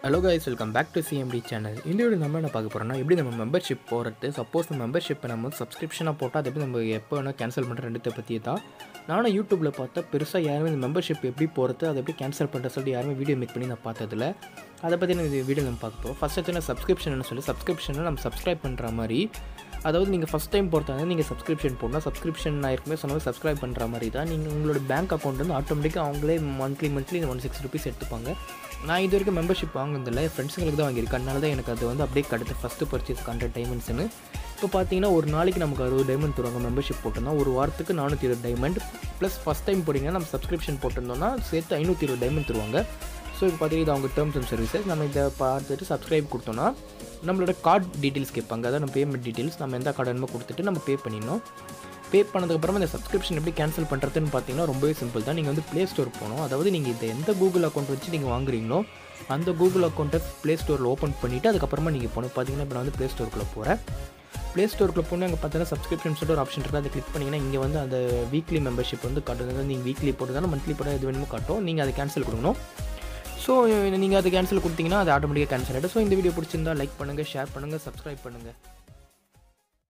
hello guys welcome back to CMT channel இந்த video நம்ம என்ன பார்க்க போகிறோம்னா எப்படி நம்ம மெம்பர்ஷிப் போகிறது சப்போஸ் நம்ம மெம்பர்ஷிப்பை நம்ம சப்ஸ்கிரிப்ஷனாக போட்டால் அது எப்படி நம்ம எப்போ வேணால் கேன்சல் பண்ணுற ரெண்டுத்தை பற்றி தான் நானும் யூடியூப்பில் பார்த்தா பெருசாக யாருமே இந்த மெம்பர்ஷிப் எப்படி போகிறது அதை எப்படி கேன்சல் பண்ணுற சொல்லி யாருமே வீடியோ மேக் பண்ணி நான் பார்த்ததில்ல அதை பற்றி நான் இந்த வீடியோ நம்ம பார்க்க போகிறோம் ஃபஸ்ட் எடுத்து சப்ஸ்கிரிப்ஷன் சொல்லி சப்ஸ்கிரிப்ஷனை நம்ம சப்ஸ்கிரைப் பண்ணுற மாதிரி அதாவது நீங்கள் ஃபஸ்ட் டைம் பொறுத்தாங்க நீங்கள் சப்ஸ்கிரிப்ஷன் போடணும் சப்ஸ்கிரிப்ஷன் நான் ஏற்கனவே சொன்னது சப்ஸ்கிரைப் பண்ணுற மாதிரி தான் நீங்கள் உங்களோட பேங்க் அக்கௌண்ட் வந்து ஆட்டோமேட்டிக்காக அவங்களே monthly monthly one six rupees எடுத்துப்பாங்க நான் இது வரைக்கும் மெம்பர்ஷிப் வாங்குனதில்ல என் ஃப்ரெண்ட்ஸுங்களுக்கு தான் வாங்கியிருக்கேன் அதனால தான் எனக்கு அது வந்து அப்படியே கிடைத்த ஃபஸ்ட்டு பர்ச்சேஸ் ஹண்ட்ரட் டைமண்ட்ஸ்னு இப்போ பார்த்தீங்கன்னா ஒரு நாளைக்கு நமக்கு அறுபது டைமண்ட் தருவாங்க மெம்பர்ஷிப் போட்டோம்னா ஒரு வாரத்துக்கு நானூற்றி இருபது டைமண்ட் ப்ளஸ் ஃபஸ்ட் டைம் போட்டிங்கன்னா நம்ம சப்ஸ்கிரிப்ஷன் போட்டிருந்தோம்னா சேர்த்து ஐநூற்றி இருபது டைமண்ட் தருவாங்க ஸோ இப்போ பார்த்தீங்கன்னா இது அவங்க டேர்ம்ஸ் அண்ட் சர்வீசஸ் நம்ம இதை பார்த்துட்டு சப்ஸ்கிரைப் கொடுத்தோம்னா நம்மளோட கார்டு டீட்டெயில்ஸ் கேட்பாங்க அதாவது நம்ம பேமெண்ட் டீட்டெயில்ஸ் நம்ம எந்த கார்டு வேணுமோ கொடுத்துட்டு நம்ம பே பண்ணிடணும் பே பண்ணதுக்கப்புறமா இந்த சப்ஸ்கிரிப்ஷன் எப்படி கேன்சல் பண்ணுறதுன்னு பார்த்தீங்கன்னா ரொம்பவே சிம்பிள் தான் நீங்கள் வந்து ப்ளே ஸ்டோர் போகணும் அதாவது நீங்கள் இந்த எந்த கூகுள் அக்கௌண்ட் வச்சு நீங்கள் வாங்குறீங்களோ அந்த கூகுள் அக்கௌண்ட்டை ப்ளே ஸ்டோரில் ஓப்பன் பண்ணிவிட்டு அதுக்கப்புறமா நீங்கள் போகணும் பார்த்தீங்கன்னா இப்போ நான் வந்து ப்ளே ஸ்டோருக்குள்ளே போகிறேன் ப்ளே ஸ்டோருக்குள்ள போனால் அங்கே பார்த்தீங்கன்னா சப்ஸ்கிரிப்ஷன் சொல்லிட்டு ஒரு ஆப்ஷன் இருக்குது அதை கிளிக் பண்ணிங்கன்னா இங்கே வந்து அந்த வீக்லி மெம்பர்ஷிப் வந்து காட்டும் அதாவது நீங்கள் வீக்லி போட்டுதாலும் மந்த்லி போட்டால் எது வேணுமோ காட்டும் நீங்கள் அதை கேன்சல் கொடுக்கணும் ஸோ நீங்கள் அது கேன்சல் கொடுத்தீங்கன்னா அது ஆட்டோமேட்டிக்காக கேன்சல் ஆகிடும் ஸோ இந்த வீடியோ பிடிச்சிருந்தா லைக் பண்ணுங்கள் ஷேர் பண்ணுங்கள் சப்ஸ்கிரைப் பண்ணுங்கள்